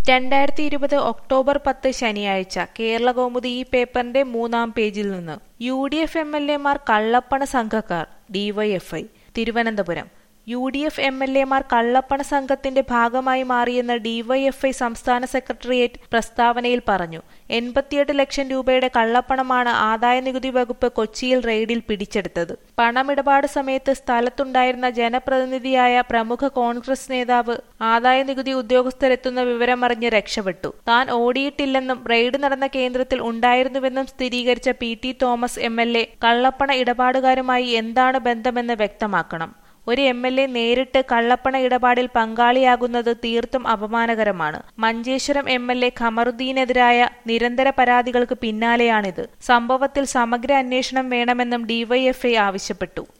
രണ്ടായിരത്തി ഇരുപത് ഒക്ടോബർ പത്ത് ശനിയാഴ്ച കേരളകൗമുദി ഈ പേപ്പറിന്റെ മൂന്നാം പേജിൽ നിന്ന് U D F M L എമാർ കള്ളപ്പണ സംഘക്കാർ DYFI Thiruvananthapuram U D F M L എമാർ കള്ളപ്പണ സംഘത്തിന്റെ ഭാഗമായി മാറിയെന്ന് ഡിവൈഎഫ്ഐ സംസ്ഥാന സെക്രട്ടേറിയറ്റ് പ്രസ്താവനയിൽ പറഞ്ഞു എൺപത്തിയെട്ട് ലക്ഷം രൂപയുടെ കള്ളപ്പണമാണ് ആദായനികുതി വകുപ്പ് കൊച്ചിയിൽ റെയ്ഡിൽ പിടിച്ചെടുത്തത് പണമിടപാട് സമയത്ത് സ്ഥലത്തുണ്ടായിരുന്ന ജനപ്രതിനിധിയായ പ്രമുഖ കോൺഗ്രസ് നേതാവ് ആദായനികുതി ഉദ്യോഗസ്ഥരെത്തുന്ന വിവരമറിഞ്ഞ് രക്ഷപ്പെട്ടു താൻ ഓടിയിട്ടില്ലെന്നും റെയ്ഡ് നടന്ന കേന്ദ്രത്തിൽ ഉണ്ടായിരുന്നുവെന്നും സ്ഥിരീകരിച്ച P T Thomas M L A കള്ളപ്പണ ഇടപാടുകാരുമായി എന്താണ് ബന്ധമെന്ന് വ്യക്തമാക്കണം ഒരു എം എൽ എ നേരിട്ട് കള്ളപ്പണ ഇടപാടിൽ പങ്കാളിയാകുന്നത് തീർത്തും അപമാനകരമാണ് മഞ്ചേശ്വരം എം എൽ എ ഖമറുദ്ദീനെതിരായ നിരന്തര പരാതികൾക്ക് പിന്നാലെയാണിത് സംഭവത്തിൽ സമഗ്ര അന്വേഷണം വേണമെന്നും ഡിവൈഎഫ്ഐ ആവശ്യപ്പെട്ടു